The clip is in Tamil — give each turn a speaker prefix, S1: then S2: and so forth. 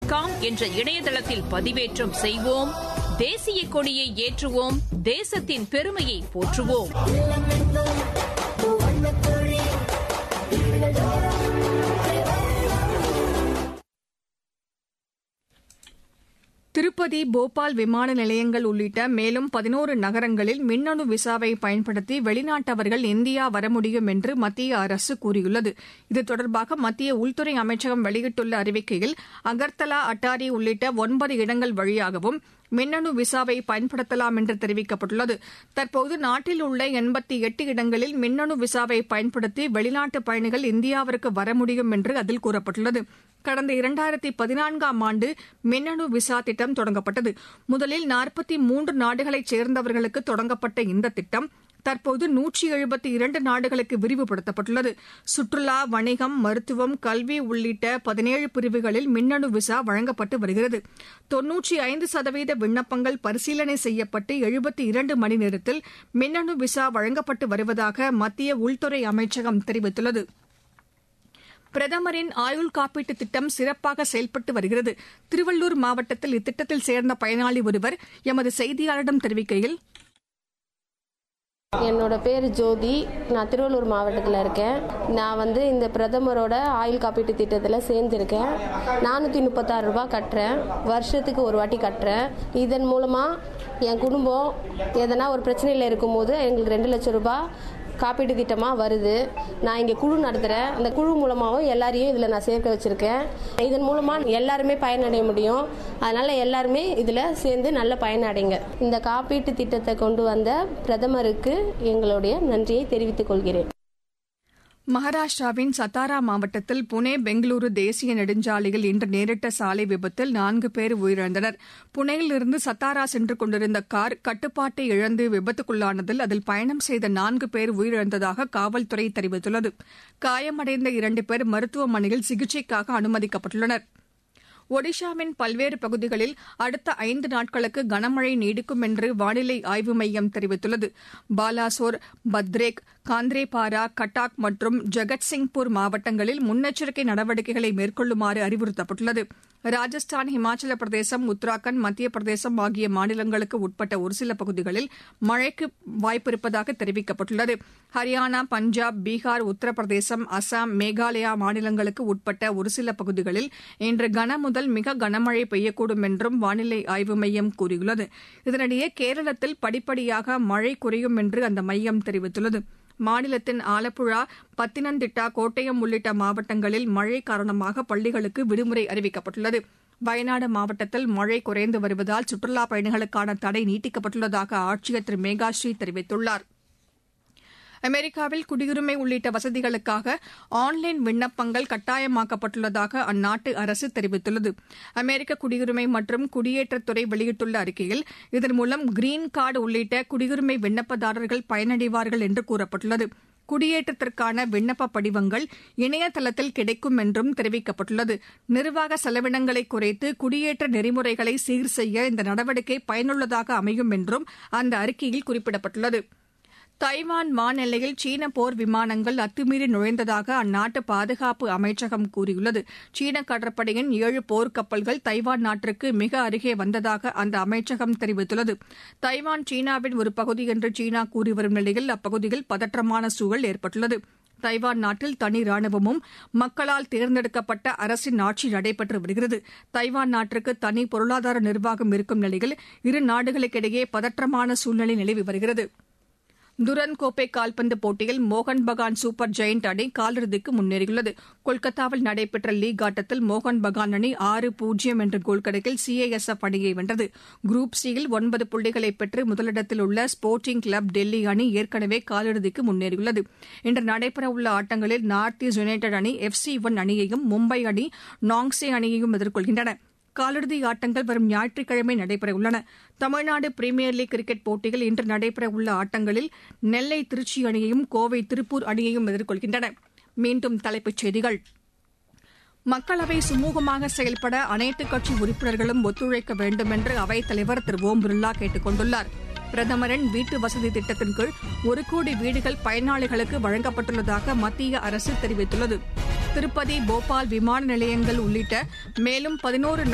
S1: காம் என்ற இணையதளத்தில் பதிவேற்றம் செய்வோம் தேசிய கொடியை ஏற்றுவோம் தேசத்தின் பெருமையை போற்றுவோம்
S2: திருப்பதி போபால் விமான நிலையங்கள் உள்ளிட்ட மேலும் பதினோரு நகரங்களில் மின்னணு விசாவை பயன்படுத்தி வெளிநாட்டவர்கள் இந்தியா வர முடியும் என்று மத்திய அரசு கூறியுள்ளது இது தொடர்பாக மத்திய உள்துறை அமைச்சகம் வெளியிட்டுள்ள அறிவிக்கையில் அகர்த்தலா அட்டாரி உள்ளிட்ட ஒன்பது இடங்கள் வழியாகவும் மின்னணு விசாவை பயன்படுத்தலாம் என்று தெரிவிக்கப்பட்டுள்ளது தற்போது நாட்டில் உள்ள எண்பத்தி எட்டு இடங்களில் மின்னணு விசாவை பயன்படுத்தி வெளிநாட்டு பயணிகள் இந்தியாவிற்கு வர முடியும் என்று அதில் கூறப்பட்டுள்ளது கடந்த இரண்டாயிரத்தி பதினான்காம் ஆண்டு மின்னணு விசா திட்டம் தொடங்கப்பட்டது முதலில் நாற்பத்தி மூன்று நாடுகளைச் சேர்ந்தவர்களுக்கு தொடங்கப்பட்ட இந்த திட்டம் தற்போது நூற்றி எழுபத்தி இரண்டு நாடுகளுக்கு விரிவுபடுத்தப்பட்டுள்ளது சுற்றுலா வணிகம் மருத்துவம் கல்வி உள்ளிட்ட பதினேழு பிரிவுகளில் மின்னணு விசா வழங்கப்பட்டு வருகிறது தொன்னூற்றி ஐந்து சதவீத விண்ணப்பங்கள் பரிசீலனை செய்யப்பட்டு எழுபத்தி இரண்டு மணி நேரத்தில் மின்னணு விசா வழங்கப்பட்டு வருவதாக மத்திய உள்துறை அமைச்சகம் தெரிவித்துள்ளது பிரதமரின் ஆயுள் காப்பீட்டு திட்டம் சிறப்பாக செயல்பட்டு வருகிறது திருவள்ளூர் மாவட்டத்தில் இத்திட்டத்தில் சேர்ந்த பயனாளி ஒருவர் எமது செய்தியாளரிடம் தெரிவிக்கையில்
S3: என்னோட பேர் ஜோதி நான் திருவள்ளூர் மாவட்டத்தில் இருக்கேன் நான் வந்து இந்த பிரதமரோட ஆயுள் காப்பீட்டு திட்டத்தில் சேர்ந்துருக்கேன் நானூற்றி முப்பத்தாறு ரூபா கட்டுறேன் வருஷத்துக்கு ஒரு வாட்டி கட்டுறேன் இதன் மூலமாக என் குடும்பம் எதனா ஒரு பிரச்சனையில் இருக்கும்போது எங்களுக்கு ரெண்டு லட்சம் ரூபாய் காப்பீட்டு திட்டமாக வருது நான் இங்கே குழு நடத்துகிறேன் அந்த குழு மூலமாகவும் எல்லாரையும் இதில் நான் சேர்க்க வச்சுருக்கேன் இதன் மூலமாக எல்லாருமே பயனடைய முடியும் அதனால் எல்லாருமே இதில் சேர்ந்து நல்ல பயனடைங்க இந்த காப்பீட்டு திட்டத்தை கொண்டு வந்த பிரதமருக்கு எங்களுடைய நன்றியை தெரிவித்துக் கொள்கிறேன்
S2: மகாராஷ்டிராவின் சத்தாரா மாவட்டத்தில் புனே பெங்களூரு தேசிய நெடுஞ்சாலையில் இன்று நேரிட்ட சாலை விபத்தில் நான்கு பேர் உயிரிழந்தனர் புனேயிலிருந்து சத்தாரா சென்று கொண்டிருந்த கார் கட்டுப்பாட்டை இழந்து விபத்துக்குள்ளானதில் அதில் பயணம் செய்த நான்கு பேர் உயிரிழந்ததாக காவல்துறை தெரிவித்துள்ளது காயமடைந்த இரண்டு பேர் மருத்துவமனையில் சிகிச்சைக்காக அனுமதிக்கப்பட்டுள்ளனா் ஒடிஷாவின் பல்வேறு பகுதிகளில் அடுத்த ஐந்து நாட்களுக்கு கனமழை நீடிக்கும் என்று வானிலை ஆய்வு மையம் தெரிவித்துள்ளது பாலாசோர் பத்ரேக் காந்திரேபாரா கட்டாக் மற்றும் ஜெகத்சிங்பூர் மாவட்டங்களில் முன்னெச்சரிக்கை நடவடிக்கைகளை மேற்கொள்ளுமாறு அறிவுறுத்தப்பட்டுள்ளது ராஜஸ்தான் இமாச்சல பிரதேசம் உத்தராகண்ட் மத்திய பிரதேசம் ஆகிய மாநிலங்களுக்கு உட்பட்ட ஒரு சில பகுதிகளில் மழைக்கு வாய்ப்பிருப்பதாக தெரிவிக்கப்பட்டுள்ளது ஹரியானா பஞ்சாப் பீகார் உத்தரப்பிரதேசம் அசாம் மேகாலயா மாநிலங்களுக்கு உட்பட்ட ஒரு சில பகுதிகளில் இன்று கன முதல் மிக கனமழை பெய்யக்கூடும் என்றும் வானிலை ஆய்வு மையம் கூறியுள்ளது இதனிடையே கேரளத்தில் படிப்படியாக மழை குறையும் என்று அந்த மையம் தெரிவித்துள்ளது மாநிலத்தின் ஆலப்புழா பத்தினந்திட்டா கோட்டயம் உள்ளிட்ட மாவட்டங்களில் மழை காரணமாக பள்ளிகளுக்கு விடுமுறை அறிவிக்கப்பட்டுள்ளது வயநாடு மாவட்டத்தில் மழை குறைந்து வருவதால் சுற்றுலாப் பயணிகளுக்கான தடை நீட்டிக்கப்பட்டுள்ளதாக ஆட்சியர் திரு மேகாஸ்ரீ தெரிவித்துள்ளாா் அமெரிக்காவில் குடியுரிமை உள்ளிட்ட வசதிகளுக்காக ஆன்லைன் விண்ணப்பங்கள் கட்டாயமாக்கப்பட்டுள்ளதாக அந்நாட்டு அரசு தெரிவித்துள்ளது அமெரிக்க குடியுரிமை மற்றும் குடியேற்றத்துறை வெளியிட்டுள்ள அறிக்கையில் இதன் மூலம் கிரீன் கார்டு உள்ளிட்ட குடியுரிமை விண்ணப்பதாரர்கள் பயனடைவார்கள் என்று கூறப்பட்டுள்ளது குடியேற்றத்திற்கான விண்ணப்ப படிவங்கள் இணையதளத்தில் கிடைக்கும் என்றும் தெரிவிக்கப்பட்டுள்ளது நிர்வாக செலவினங்களை குறைத்து குடியேற்ற நெறிமுறைகளை சீர் செய்ய இந்த நடவடிக்கை பயனுள்ளதாக அமையும் என்றும் அந்த அறிக்கையில் குறிப்பிடப்பட்டுள்ளது தைவான் வானெல்லையில் சீன போர் விமானங்கள் அத்துமீறி நுழைந்ததாக அந்நாட்டு பாதுகாப்பு அமைச்சகம் கூறியுள்ளது சீன கடற்படையின் ஏழு போர் கப்பல்கள் தைவான் நாட்டிற்கு மிக அருகே வந்ததாக அந்த அமைச்சகம் தெரிவித்துள்ளது தைவான் சீனாவின் ஒரு பகுதி என்று சீனா கூறி வரும் நிலையில் அப்பகுதியில் பதற்றமான சூழல் ஏற்பட்டுள்ளது தைவான் நாட்டில் தனி ராணுவமும் மக்களால் தேர்ந்தெடுக்கப்பட்ட அரசின் ஆட்சி நடைபெற்று வருகிறது தைவான் நாட்டிற்கு தனி பொருளாதார நிர்வாகம் இருக்கும் நிலையில் இரு நாடுகளுக்கிடையே பதற்றமான சூழ்நிலை நிலவி வருகிறது துரன் கோப்பை கால்பந்து போட்டியில் மோகன் பகான் சூப்பர் ஜெயண்ட் அணி காலிறுதிக்கு முன்னேறியுள்ளது கொல்கத்தாவில் நடைபெற்ற லீக் ஆட்டத்தில் மோகன் பகான் அணி ஆறு பூஜ்ஜியம் என்ற கோல் கணக்கில் சிஐஎஸ்எஃப் அணியை வென்றது குரூப் சியில் ஒன்பது புள்ளிகளை பெற்று முதலிடத்தில் உள்ள ஸ்போர்ட்டிங் கிளப் டெல்லி அணி ஏற்கனவே காலிறுதிக்கு முன்னேறியுள்ளது இன்று நடைபெறவுள்ள ஆட்டங்களில் நார்த் ஈஸ்ட் யுனைடெட் அணி எஃப் சி ஒன் அணியையும் மும்பை அணி நாங்ஸே அணியையும் எதிர்கொள்கின்றன காலிறுதி ஆட்டங்கள் வரும் ஞாயிற்றுக்கிழமை நடைபெறவுள்ளன தமிழ்நாடு பிரீமியர் லீக் கிரிக்கெட் போட்டியில் இன்று நடைபெறவுள்ள ஆட்டங்களில் நெல்லை திருச்சி அணியையும் கோவை திருப்பூர் அணியையும் எதிர்கொள்கின்றன மீண்டும் தலைப்புச் செய்திகள் மக்களவை சுமூகமாக செயல்பட அனைத்துக் கட்சி உறுப்பினர்களும் ஒத்துழைக்க வேண்டும் என்று அவைத் தலைவர் திரு ஓம் பிர்லா கேட்டுக் கொண்டுள்ளார் பிரதமரின் வீட்டு வசதி திட்டத்தின் கீழ் ஒரு கோடி வீடுகள் பயனாளிகளுக்கு வழங்கப்பட்டுள்ளதாக மத்திய அரசு தெரிவித்துள்ளது திருப்பதி போபால் விமான நிலையங்கள் உள்ளிட்ட மேலும் பதினோரு